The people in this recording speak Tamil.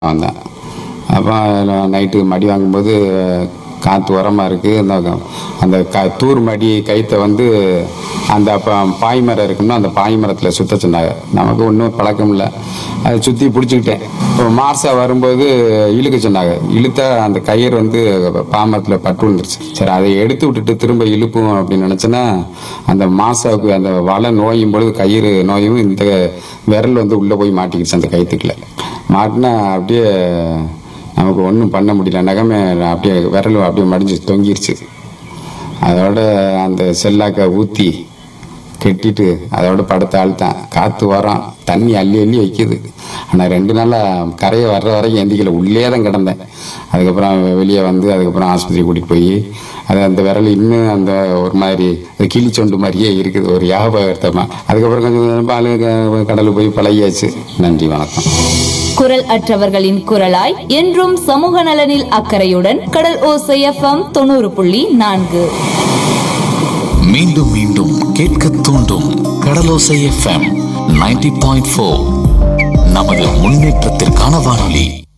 வந்தேன் அப்போ நைட்டு மடி வாங்கும்போது காற்று உரமாக இருக்குது அந்த அந்த க தூர் மடி கைத்தை வந்து அந்த அப்போ பாய் மரம் இருக்குன்னா அந்த பாய் மரத்தில் சுத்த சொன்னாங்க நமக்கு ஒன்றும் பழக்கம் இல்லை அதை சுற்றி பிடிச்சிக்கிட்டேன் இப்போ மாசா வரும்போது இழுக்க சொன்னாங்க இழுத்தா அந்த கயிறு வந்து பாமரத்தில் பட்டு விழுந்துருச்சு சரி அதை எடுத்து விட்டுட்டு திரும்ப இழுப்போம் அப்படின்னு நினச்சேன்னா அந்த மாசாவுக்கு அந்த வலை நோயும் பொழுது கயிறு நோயும் இந்த விரல் வந்து உள்ளே போய் மாட்டிக்கிடுச்சு அந்த கயிற்றுக்குள்ள மாட்டினா அப்படியே நமக்கு ஒன்றும் பண்ண முடியல நகமே அப்படியே விரல் அப்படியே மடிஞ்சு தொங்கிருச்சு அதோட அந்த செல்லாக்க ஊற்றி கெட்டிட்டு அதோட படுத்த ஆழ்த்தான் காற்று வரோம் தண்ணி அள்ளி அள்ளி வைக்குது ஆனால் ரெண்டு நாளாக கரையை வர்ற வரைக்கும் எந்திக்கல உள்ளே தான் கிடந்தேன் அதுக்கப்புறம் வெளியே வந்து அதுக்கப்புறம் ஆஸ்பத்திரி கூட்டிகிட்டு போய் அது அந்த விரல் இன்னும் அந்த ஒரு மாதிரி அது கிளிச்சொண்டு மாதிரியே இருக்குது ஒரு ஞாபகத்தமாக அதுக்கப்புறம் கொஞ்சம் பால் கடலுக்கு போய் பழகியாச்சு நன்றி வணக்கம் குரல் அற்றவர்களின் குரலாய் என்றும் சமூக நலனில் அக்கறையுடன் கடல் ஓசை எஃப்எம் தொண்ணூறு புள்ளி நான்கு மீண்டும் மீண்டும் கேட்க தூண்டும் கடலோசை எஃப்எம் நைன்டி பாயிண்ட் ஃபோர் நமது முன்னேற்றத்திற்கான வானொலி